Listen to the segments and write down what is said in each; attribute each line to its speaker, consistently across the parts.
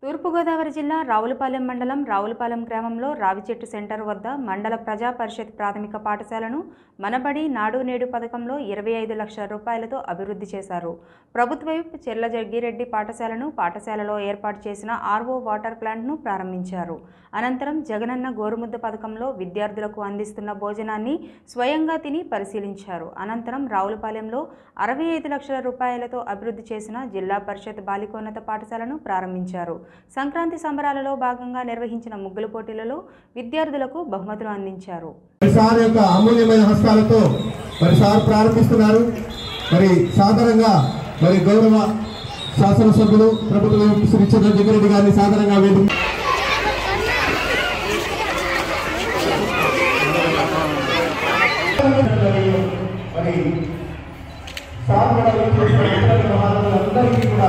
Speaker 1: తూర్పుగోదావరి జిల్లా రావులపాలెం మండలం రావులపాలెం గ్రామంలో రావిచెట్టు సెంటర్ వద్ద మండల ప్రజా పరిషత్ ప్రాథమిక పాఠశాలను మనబడి నాడు నేడు పథకంలో ఇరవై ఐదు లక్షల రూపాయలతో అభివృద్ధి చేశారు ప్రభుత్వ వైపు చెర్ల జగ్గిరెడ్డి పాఠశాలను పాఠశాలలో ఏర్పాటు చేసిన ఆర్ఓ వాటర్ ప్లాంట్ను ప్రారంభించారు అనంతరం జగనన్న గోరుముద్ద పథకంలో విద్యార్థులకు అందిస్తున్న భోజనాన్ని స్వయంగా తిని పరిశీలించారు అనంతరం రావులపాలెంలో అరవై ఐదు లక్షల రూపాయలతో అభివృద్ధి చేసిన జిల్లా పరిషత్ బాలికోన్నత పాఠశాలను ప్రారంభించారు సంక్రాంతి సంబరాలలో భాగంగా నిర్వహించిన ముగ్గుల పోటీలలో విద్యార్థులకు బహుమతులు అందించారు
Speaker 2: మరి సార్ యొక్క అమూల్యమైన హస్తాలతో మరి సార్ ప్రారంభిస్తున్నారు మరి సాధారణంగా మరి గౌరవ శాసనసభ్యులు ప్రభుత్వ విప్ శ్రీ చంద్రజగ్గిరెడ్డి గారిని సాధారణంగా వేదిక మరి సార్ కూడా అందరికీ కూడా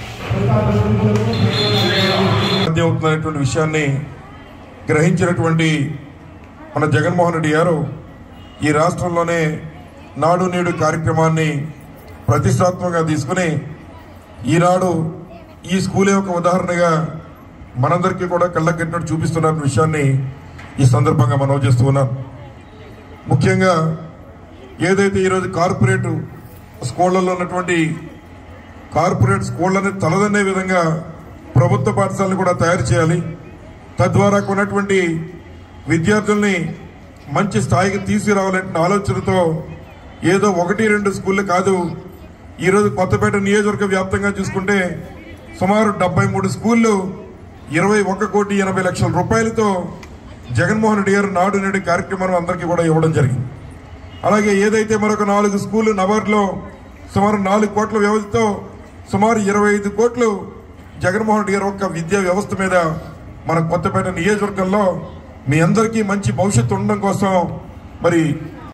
Speaker 3: సాధ్యం అవుతున్నటువంటి విషయాన్ని గ్రహించినటువంటి మన జగన్మోహన్ రెడ్డి గారు ఈ రాష్ట్రంలోనే నాడు నేడు కార్యక్రమాన్ని ప్రతిష్టాత్మకంగా తీసుకుని ఈనాడు ఈ స్కూలే ఒక ఉదాహరణగా మనందరికీ కూడా కళ్ళకెట్టినట్టు చూపిస్తున్న విషయాన్ని ఈ సందర్భంగా మనం చేస్తూ ఉన్నాం ముఖ్యంగా ఏదైతే ఈరోజు కార్పొరేట్ స్కూళ్లలో ఉన్నటువంటి కార్పొరేట్ స్కూళ్ళని తలదన్నే విధంగా ప్రభుత్వ పాఠశాలను కూడా తయారు చేయాలి తద్వారా కొన్నటువంటి విద్యార్థుల్ని మంచి స్థాయికి తీసుకురావాలనే ఆలోచనతో ఏదో ఒకటి రెండు స్కూళ్ళు కాదు ఈరోజు కొత్తపేట నియోజకవర్గ వ్యాప్తంగా చూసుకుంటే సుమారు డెబ్బై మూడు స్కూళ్ళు ఇరవై ఒక్క కోటి ఎనభై లక్షల రూపాయలతో జగన్మోహన్ రెడ్డి గారు నాడు నేడు కార్యక్రమం అందరికీ కూడా ఇవ్వడం జరిగింది అలాగే ఏదైతే మరొక నాలుగు స్కూళ్ళు నగర్లో సుమారు నాలుగు కోట్ల వ్యవధితో సుమారు ఇరవై ఐదు కోట్లు జగన్మోహన్ రెడ్డి గారు ఒక్క విద్యా వ్యవస్థ మీద మన కొత్తపేట నియోజకవర్గంలో మీ అందరికీ మంచి భవిష్యత్తు ఉండడం కోసం మరి